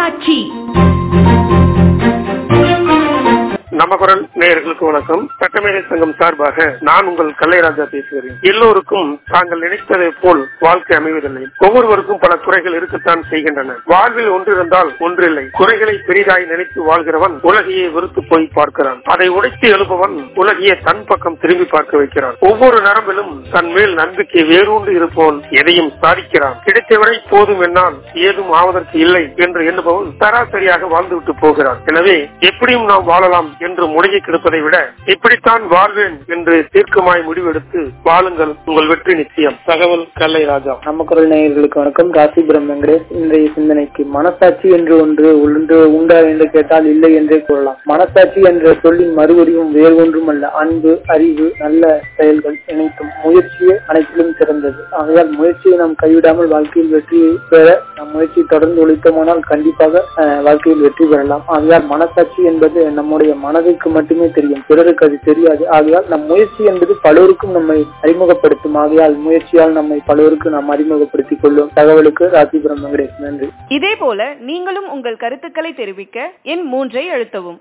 மனசாட்சி நம்ம குரல் நேயர்களுக்கு வணக்கம் சட்டமேதை சங்கம் சார்பாக நான் உங்கள் கல்லைராஜா பேசுகிறேன் எல்லோருக்கும் தாங்கள் நினைத்ததை போல் வாழ்க்கை அமைவதில்லை ஒவ்வொருவருக்கும் பல குறைகள் இருக்கத்தான் செய்கின்றன வாழ்வில் ஒன்றிருந்தால் ஒன்றில்லை குறைகளை பெரிதாய் நினைத்து வாழ்கிறவன் உலகையே வெறுத்து போய் பார்க்கிறான் அதை உடைத்து எழுப்பவன் உலகையே தன் பக்கம் திரும்பி பார்க்க வைக்கிறான் ஒவ்வொரு நரம்பிலும் தன் மேல் நம்பிக்கை வேரூண்டு இருப்பவன் எதையும் சாதிக்கிறான் கிடைத்தவரை போதும் என்னால் ஏதும் ஆவதற்கு இல்லை என்று எண்ணுபவன் சராசரியாக வாழ்ந்துவிட்டு போகிறான் எனவே எப்படியும் நாம் வாழலாம் என்று முடங்கி கிடப்பதை விட இப்படித்தான் வாழ்வேன் என்று தீர்க்கமாய் முடிவெடுத்து வாழுங்கள் உங்கள் வெற்றி நிச்சயம் தகவல் கல்லை ராஜா நம்ம குரல் நேயர்களுக்கு வணக்கம் காசிபுரம் வெங்கடேஷ் இன்றைய சிந்தனைக்கு மனசாட்சி என்று ஒன்று ஒன்று உண்டா என்று கேட்டால் இல்லை என்றே கூறலாம் மனசாட்சி என்ற சொல்லின் மறுவடிவும் வேறு ஒன்றும் அல்ல அன்பு அறிவு நல்ல செயல்கள் இணைத்தும் முயற்சியே அனைத்திலும் சிறந்தது ஆகையால் முயற்சியை நாம் கைவிடாமல் வாழ்க்கையில் வெற்றியை பெற நம் முயற்சியை தொடர்ந்து ஒழித்தோமானால் கண்டிப்பாக அஹ், வாழ்க்கையில் வெற்றி பெறலாம் ஆகையால் மனசாட்சி என்பது நம்முடைய மனதிற்கு மட்டுமே தெரியும் பிறருக்கு அது தெரியாது ஆகையால் நம் முயற்சி என்பது பலருக்கும் நம்மை அறிமுகப்படுத்தும் ஆகையால் முயற்சியால் நம்மை பலருக்கு நாம் அறிமுகப்படுத்திக் கொள்ளும் தகவலுக்கு ராசிபுரம் வெங்கடேஷ் நன்றி இதே போல நீங்களும் உங்கள் கருத்துக்களை தெரிவிக்க எண் மூன்றை அழுத்தவும்